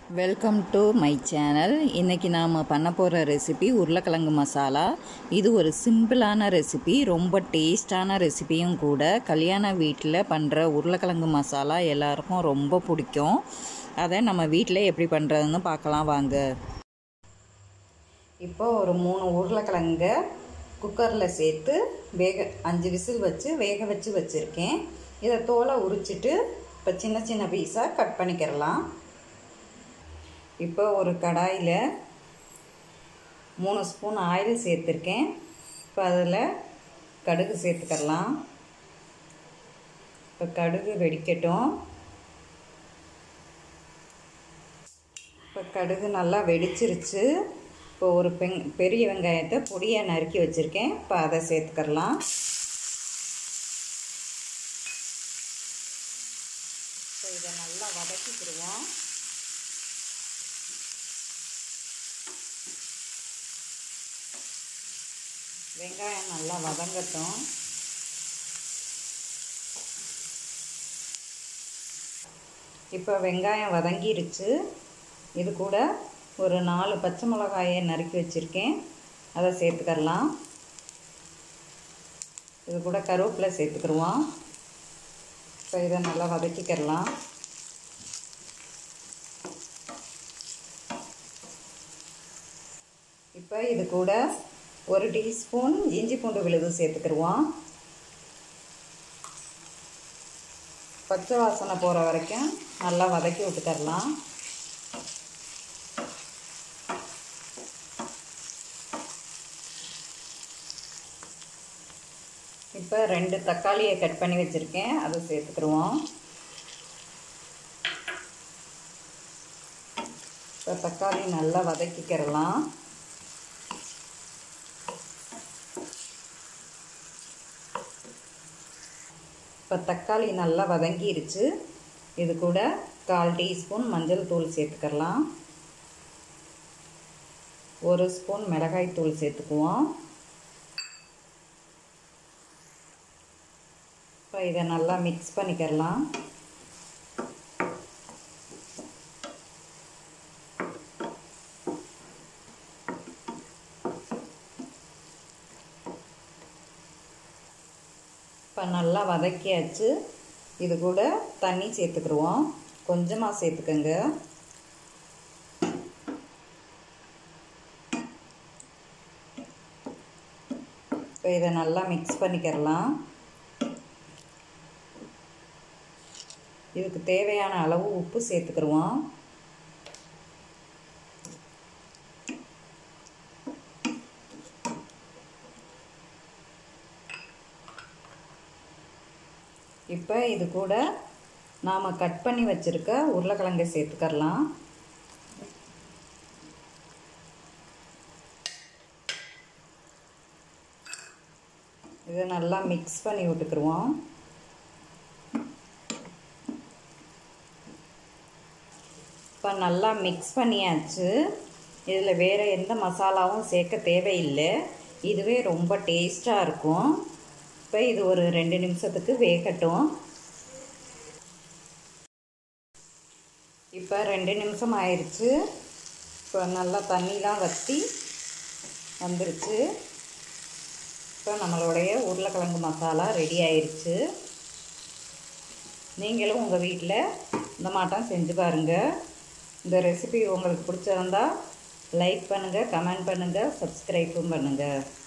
welcome to my channel இன்றைக்கி நாம் பண்ண போகிற ரெசிபி உருளைக்கிழங்கு மசாலா இது ஒரு சிம்பிளான ரெசிபி ரொம்ப டேஸ்டான ரெசிபியும் கூட கல்யாண வீட்டில் பண்ணுற உருளைக்கிழங்கு மசாலா எல்லாருக்கும் ரொம்ப பிடிக்கும் அதை நம்ம வீட்டில் எப்படி பண்ணுறதுன்னு பார்க்கலாம் வாங்க இப்போ ஒரு மூணு உருளைக்கிழங்க குக்கரில் சேர்த்து வேக அஞ்சு விசில் வச்சு வேக வச்சு வச்சுருக்கேன் இதை தோலை உரிச்சிட்டு இப்போ சின்ன சின்ன பீஸாக கட் பண்ணிக்கிறலாம் இப்போ ஒரு கடாயில் மூணு ஸ்பூன் ஆயில் சேர்த்துருக்கேன் இப்போ அதில் கடுகு சேர்த்துக்கலாம் இப்போ கடுகு வெடிக்கட்டும் இப்போ கடுகு நல்லா வெடிச்சிருச்சு இப்போ ஒரு பெங் பெரிய வெங்காயத்தை பொடியாக நறுக்கி வச்சுருக்கேன் இப்போ அதை சேர்த்துக்கலாம் இப்போ இதை நல்லா வதக்கிக்கிடுவோம் வெங்காயம் நல்லா வதங்கட்டும் இப்போ வெங்காயம் வதங்கிருச்சு இது கூட ஒரு நாலு பச்சை மிளகாயை நறுக்கி வச்சுருக்கேன் அதை சேர்த்துக்கலாம் இது கூட கருவேப்பிலை சேர்த்துக்கிடுவோம் இப்போ இதை நல்லா வதக்கிக்கிறலாம் இப்போ இது கூட ஒரு டீஸ்பூன் இஞ்சி பூண்டு விழுது சேர்த்துக்கிடுவோம் பச்சை வாசனை போகிற வரைக்கும் நல்லா வதக்கி விட்டுக்கரலாம் இப்போ ரெண்டு தக்காளியை கட் பண்ணி வச்சுருக்கேன் அதை சேர்த்துக்கிடுவோம் இப்போ தக்காளி நல்லா வதக்கிக்கிறலாம் இப்போ தக்காளி நல்லா வதங்கிருச்சு இது கூட கால் டீஸ்பூன் மஞ்சள் தூள் சேர்த்துக்கலாம் ஒரு ஸ்பூன் மிளகாய் தூள் சேர்த்துக்குவோம் இப்போ இதை நல்லா மிக்ஸ் பண்ணிக்கிறலாம் இப்போ நல்லா வதக்கியாச்சு இது கூட தண்ணி சேர்த்துக்கிடுவோம் கொஞ்சமாக சேர்த்துக்கோங்க இப்போ இதை நல்லா மிக்ஸ் பண்ணிக்கிறலாம் இதுக்கு தேவையான அளவு உப்பு சேர்த்துக்கிடுவோம் இப்போ இது கூட நாம் கட் பண்ணி வச்சுருக்க உருளைக்கிழங்கை சேர்த்துக்கரலாம் இதை நல்லா மிக்ஸ் பண்ணி விட்டுக்குருவோம் இப்போ நல்லா மிக்ஸ் பண்ணியாச்சு இதில் வேறு எந்த மசாலாவும் சேர்க்க தேவையில்லை இதுவே ரொம்ப டேஸ்ட்டாக இருக்கும் இப்போ இது ஒரு ரெண்டு நிமிஷத்துக்கு வேகட்டும் இப்போ ரெண்டு நிமிஷம் ஆயிடுச்சு இப்போ நல்லா தண்ணிலாம் வற்றி வந்துருச்சு இப்போ நம்மளுடைய உருளைக்கிழங்கு மசாலா ரெடி ஆயிடுச்சு நீங்களும் உங்கள் வீட்டில் இந்த மாட்டம் செஞ்சு பாருங்கள் இந்த ரெசிபி உங்களுக்கு பிடிச்சிருந்தா லைக் பண்ணுங்கள் கமெண்ட் பண்ணுங்கள் சப்ஸ்கிரைப்பும் பண்ணுங்கள்